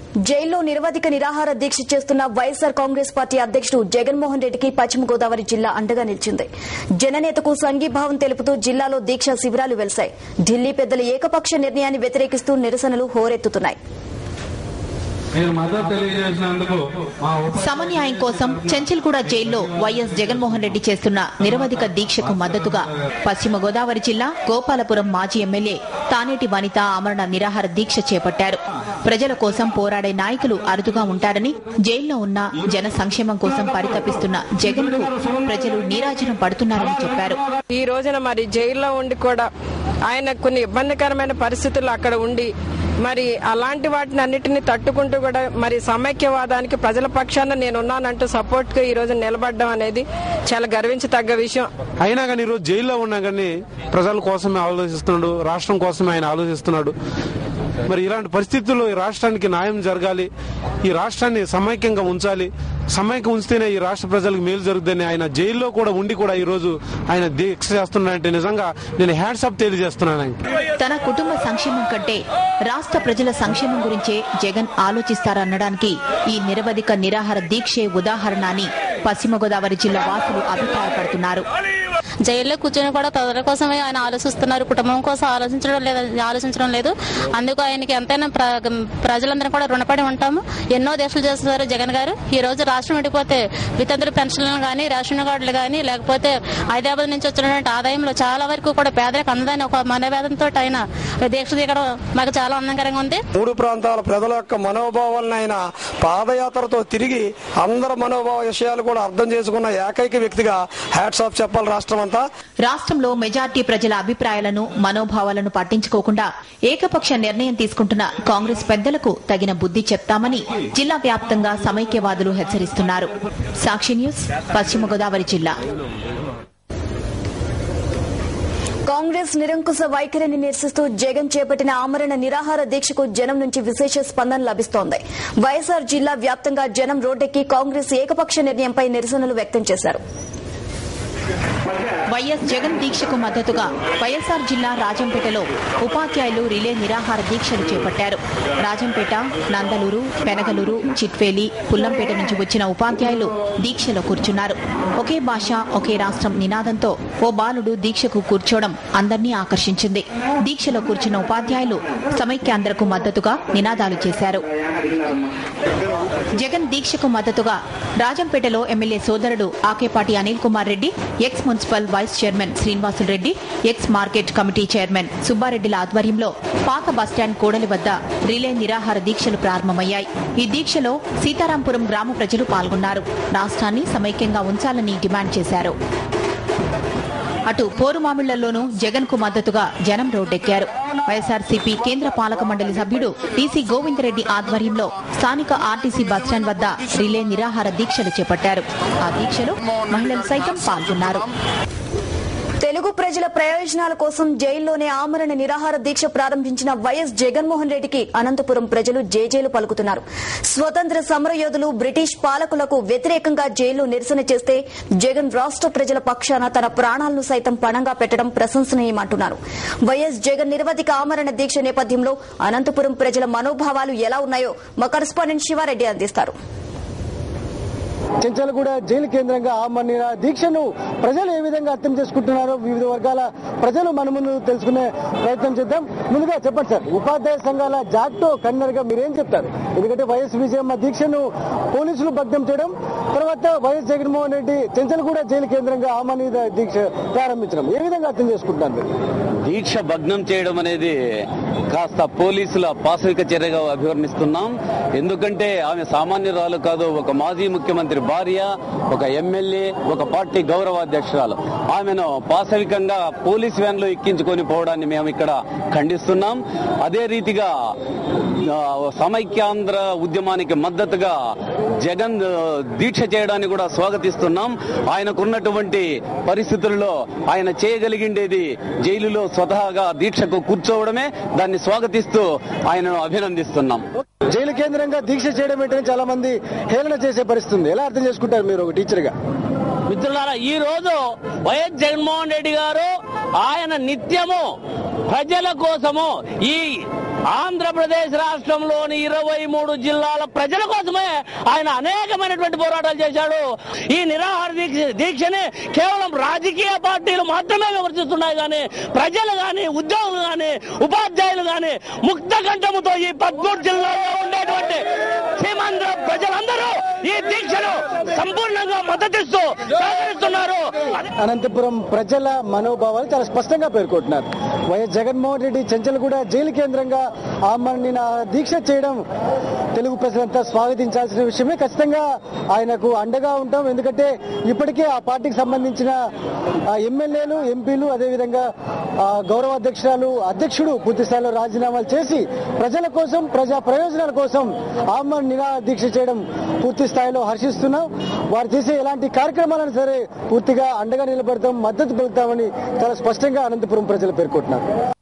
జైల్లో నిరవధిక నిరాహార దీక్ష చేస్తున్న వైఎస్సార్ కాంగ్రెస్ పార్టీ అధ్యక్షుడు జగన్మోహన్ రెడ్డికి పశ్చిమ గోదావరి జిల్లా అండగా నిలిచింది జననేతకు సంఘీభావం తెలుపుతూ జిల్లాలో దీక్షా శిబిరాలు వెలిశాయి ఢిల్లీ పెద్దల ఏకపక్ష నిర్ణయాన్ని వ్యతిరేకిస్తూ నిరసనలు హోరెత్తుతున్నాయి మీరు మద్దతు తెలియజేసినందుకు మా ఉప సమన్యాయం కోసం చెంచల్గూడ జైల్లో వైఎస్ జగన్మోహన్ రెడ్డి చేస్తున్న నిరవధిక దీక్షకు మద్దతుగా పశ్చిమ గోదావరి జిల్లా గోపాలపురం మాజీ ఎమ్మెల్యే తానేటి వనిత ఆమరణ నిరాహార దీక్ష చేపట్టారు ప్రజల కోసం పోరాడే నాయకులు అరుదుగా ఉంటారని జైల్లో ఉన్న జన సంక్షేమం కోసం పరితపిస్తున్న జగన్ కు ప్రజలు నీరాజనం పడుతున్నారని చెప్పారు ఈ రోజున మరి జైల్లో ఉండి కూడా ఆయన కొన్ని ఇబ్బందికరమైన పరిస్థితులు అక్కడ ఉండి మరి అలాంటి వాటిని అన్నిటిని తట్టుకుంటూ కూడా మరి సమైక్యవాదానికి ప్రజల పక్షాన నేనున్నానంటూ సపోర్ట్ గా ఈ రోజు నిలబడడం అనేది చాలా గర్వించదగ్గ విషయం అయినా కానీ ఈరోజు జైల్లో ఉన్నా కానీ ప్రజల కోసమే ఆలోచిస్తున్నాడు రాష్ట్రం కోసమే ఆయన ఆలోచిస్తున్నాడు మరి ఇలాంటి పరిస్థితుల్లో ఈ రాష్ట్రానికి న్యాయం జరగాలి ఈ రాష్ట్రాన్ని సమైక్యంగా ఉంచాలి సమైక్యం ఉంచితేనే ఈ రాష్ట్ర ప్రజలకు మేలు జరుగుతుందని ఆయన జైల్లో కూడా ఉండి కూడా ఈ రోజు ఆయన దీక్ష చేస్తున్నాడంటే నిజంగా నేను హ్యాట్సప్ తెలియజేస్తున్నాను ఆయనకి తన కుటుంబ సంక్షేమం కంటే రాష్ట్ర ప్రజల సంక్షేమం గురించే జగన్ ఆలోచిస్తారనడానికి ఈ నిరవధిక నిరాహార దీక్షే ఉదాహరణ అని పశ్చిమ గోదావరి జిల్లా వాసులు అభిప్రాయపడుతున్నారు జైల్లో కూర్చొని కూడా ప్రజల కోసమే ఆయన ఆలోచిస్తున్నారు కుటుంబం కోసం ఆలోచించడం లేదు ఆలోచించడం లేదు అందుకు ఆయనకి ఎంతైనా ప్ర- ప్రజలందరం కూడా రుణపడి ఉంటాము ఎన్నో దేశాలు చేస్తున్నారు జగన్ గారు ఈ రోజు రాష్ట్రం విడిపోతే వితంతుల పెన్షన్లు కానీ రేషన్ కార్డులు కానీ లేకపోతే హైదరాబాద్ నుంచి వచ్చినటువంటి ఆదాయంలో చాలా వరకు కూడా పేదలకు అందదని ఒక మనోవేదంతో ఆయన దీక్ష దిగడం మాకు చాలా ఆనందకరంగా ఉంది మూడు ప్రాంతాల ప్రజల యొక్క మనోభావాలను ఆయన పాదయాత్రతో తిరిగి అందరి మనోభావ విషయాలు కూడా అర్థం చేసుకున్న ఏకైక వ్యక్తిగా హ్యాట్స్ ఆఫ్ చెప్పాలి రాష్ట్రం అంతా రాష్ట్రంలో మెజార్టీ ప్రజల అభిప్రాయాలను మనోభావాలను పట్టించుకోకుండా ఏకపక్ష నిర్ణయం తీసుకుంటున్న కాంగ్రెస్ పెద్దలకు తగిన బుద్ధి చెప్తామని జిల్లా వ్యాప్తంగా సమైక్యవాదులు హెచ్చరిస్తున్నారు సాక్షి న్యూస్ పశ్చిమ గోదావరి జిల్లా కాంగ్రెస్ నిరంకుశ వైఖరిని నిరసిస్తూ జగన్ చేపట్టిన ఆమరణ నిరాహార దీక్షకు జనం నుంచి విశేష స్పందన లభిస్తోంది వైఎస్సార్ జిల్లా వ్యాప్తంగా జనం రోడ్డెక్కి కాంగ్రెస్ ఏకపక్ష నిర్ణయంపై నిరసనలు వ్యక్తం చేశారు వైఎస్ జగన్ దీక్షకు మద్దతుగా వైఎస్ఆర్ జిల్లా రాజంపేటలో ఉపాధ్యాయులు రిలే నిరాహార దీక్షలు చేపట్టారు రాజంపేట నందలూరు పెనగలూరు చిట్వేలి పుల్లంపేట నుంచి వచ్చిన ఉపాధ్యాయులు దీక్షలో కూర్చున్నారు ఒకే భాష ఒకే రాష్ట్రం నినాదంతో ఓ బాలుడు దీక్షకు కూర్చోవడం అందర్నీ ఆకర్షించింది దీక్షలో కూర్చున్న ఉపాధ్యాయులు సమైక్యాంధ్రకు మద్దతుగా నినాదాలు చేశారు జగన్ దీక్షకు మద్దతుగా రాజంపేటలో ఎమ్మెల్యే సోదరుడు Akepati Anil Kumar Reddy ex municipal vice chairman Srinivasulu Reddy ex market committee chairman సుబ్బారెడ్డిల ఆధ్వర్యంలో పాత బస్టాండ్ కూడలి వద్ద రిలే నిరాహార దీక్షలు ప్రారంభమయ్యాయి ఈ దీక్షలో సీతారాంపురం గ్రామ ప్రజలు పాల్గొన్నారు రాష్ట్రాన్ని సమైక్యంగా ఉంచాలని డిమాండ్ చేశారు అటు పోరుమామిళ్లలోనూ జగన్ కు మద్దతుగా జనం రోడ్డెక్కారు వైఎస్ఆర్సీపీ కేంద్ర పాలక మండలి సభ్యుడు టీసీ గోవిందరెడ్డి ఆధ్వర్యంలో స్థానిక ఆర్టీసీ బస్టాండ్ వద్ద రిలే నిరాహార దీక్షలు చేపట్టారు ఆ దీక్షలో మహిళలు సైతం పాల్గొన్నారు తెలుగు ప్రజల ప్రయోజనాల కోసం జైల్లోనే ఆమరణ నిరాహార దీక్ష ప్రారంభించిన వైఎస్ జగన్మోహన్ రెడ్డికి అనంతపురం ప్రజలు జేజేలు పలుకుతున్నారు స్వతంత్ర సమరయోధులు బ్రిటిష్ పాలకులకు వ్యతిరేకంగా జైల్లో నిరసన చేస్తే జగన్ రాష్ట్ర ప్రజల పక్షాన తన ప్రాణాలను సైతం పణంగా పెట్టడం ప్రశంసనీయమంటున్నారు వైఎస్ జగన్ నిరవధిక ఆమరణ దీక్ష నేపథ్యంలో అనంతపురం ప్రజల మనోభావాలు ఎలా ఉన్నాయో మా కరెస్పాండెంట్ శివారెడ్డి అందిస్తారు చెంచలగూడ జైలు కేంద్రంగా ఆమరణ దీక్షను ప్రజలు ఏ విధంగా అర్థం చేసుకుంటున్నారో వివిధ వర్గాల ప్రజలు మన ముందు తెలుసుకునే ప్రయత్నం చేద్దాం ముందుగా చెప్పండి సార్ ఉపాధ్యాయ సంఘాల జాక్టో కన్వీనర్ గా మీరేం చెప్తారు ఎందుకంటే వైఎస్ విజయమ్మ దీక్షను పోలీసులు భగ్నం చేయడం తర్వాత వైఎస్ జగన్మోహన్ రెడ్డి చెంచలగూడ జైలు కేంద్రంగా ఆమరణ దీక్ష ప్రారంభించడం ఏ విధంగా అర్థం చేసుకుంటున్నారు మీరు దీక్ష భగ్నం చేయడం అనేది కాస్త పోలీసుల పాశవిక చర్యగా అభివర్ణిస్తున్నాం ఎందుకంటే ఆమె సామాన్యురాలు కాదు ఒక మాజీ ముఖ్యమంత్రి భార్య ఒక ఎమ్మెల్యే ఒక పార్టీ గౌరవాధ్యక్షురాలు ఆమెను పాశవికంగా పోలీస్ వ్యాన్ లో ఎక్కించుకొని పోవడాన్ని మేము ఇక్కడ ఖండిస్తున్నాం అదే రీతిగా ఆ, సమైక్యాంధ్ర ఉద్యమానికి మద్దతుగా జగన్ ఆ, దీక్ష చేయడాన్ని కూడా స్వాగతిస్తున్నాం ఆయనకున్నటువంటి పరిస్థితుల్లో ఆయన చేయగలిగిండేది జైలులో స్వతహాగా దీక్షకు కూర్చోవడమే దాన్ని స్వాగతిస్తూ ఆయనను అభినందిస్తున్నాం జైలు కేంద్రంగా దీక్ష చేయడం ఏంటని చాలా మంది హేళన చేసే పరిస్థితి ఉంది ఎలా అర్థం చేసుకుంటారు మీరు ఒక టీచర్ గా మిత్రులారా ఈ రోజు వైఎస్ జగన్మోహన్ రెడ్డి గారు ఆయన నిత్యము ప్రజల కోసము ఈ ఆంధ్రప్రదేశ్ రాష్ట్రంలోని ఇరవై మూడు జిల్లాల ప్రజల కోసమే ఆయన అనేకమైనటువంటి పోరాటాలు చేశాడు ఈ నిరాహార దీక్ష దీక్షని కేవలం రాజకీయ పార్టీలు మాత్రమే విమర్శిస్తున్నాయి కానీ ప్రజలు గాని ఉద్యోగులు గాని ఉపాధ్యాయులు గాని ముక్త కంఠముతో ఈ పదమూడు జిల్లాల్లో ఉండేటువంటి సీమాంధ్ర ప్రజలందరూ ఈ దీక్షను సంపూర్ణంగా మద్దతిస్తూ సహకరిస్తున్నారు అనంతపురం ప్రజల మనోభావాలు చాలా స్పష్టంగా పేర్కొంటున్నారు వైఎస్ జగన్మోహన్ రెడ్డి చెంచల్గూడ జైలు కేంద్రంగా ఆమరణ దీక్ష చేయడం తెలుగు ప్రజలంతా స్వాగతించాల్సిన విషయమే ఖచ్చితంగా ఆయనకు అండగా ఉంటాం ఎందుకంటే ఇప్పటికే ఆ పార్టీకి సంబంధించిన ఆ ఎమ్మెల్యేలు ఎంపీలు అదేవిధంగా ఆ గౌరవ అధ్యక్షురాలు అధ్యక్షుడు పూర్తి స్థాయిలో రాజీనామాలు చేసి ప్రజల కోసం ప్రజా ప్రయోజనాల కోసం ఆమరణ నిరా దీక్ష చేయడం పూర్తి స్థాయిలో హర్షిస్తున్నాం వారు చేసే ఎలాంటి కార్యక్రమాలను సరే పూర్తిగా అండగా నిలబడతాం మద్దతు పలుకుతామని చాలా స్పష్టంగా అనంతపురం ప్రజలు పేర్కొంటున్నారు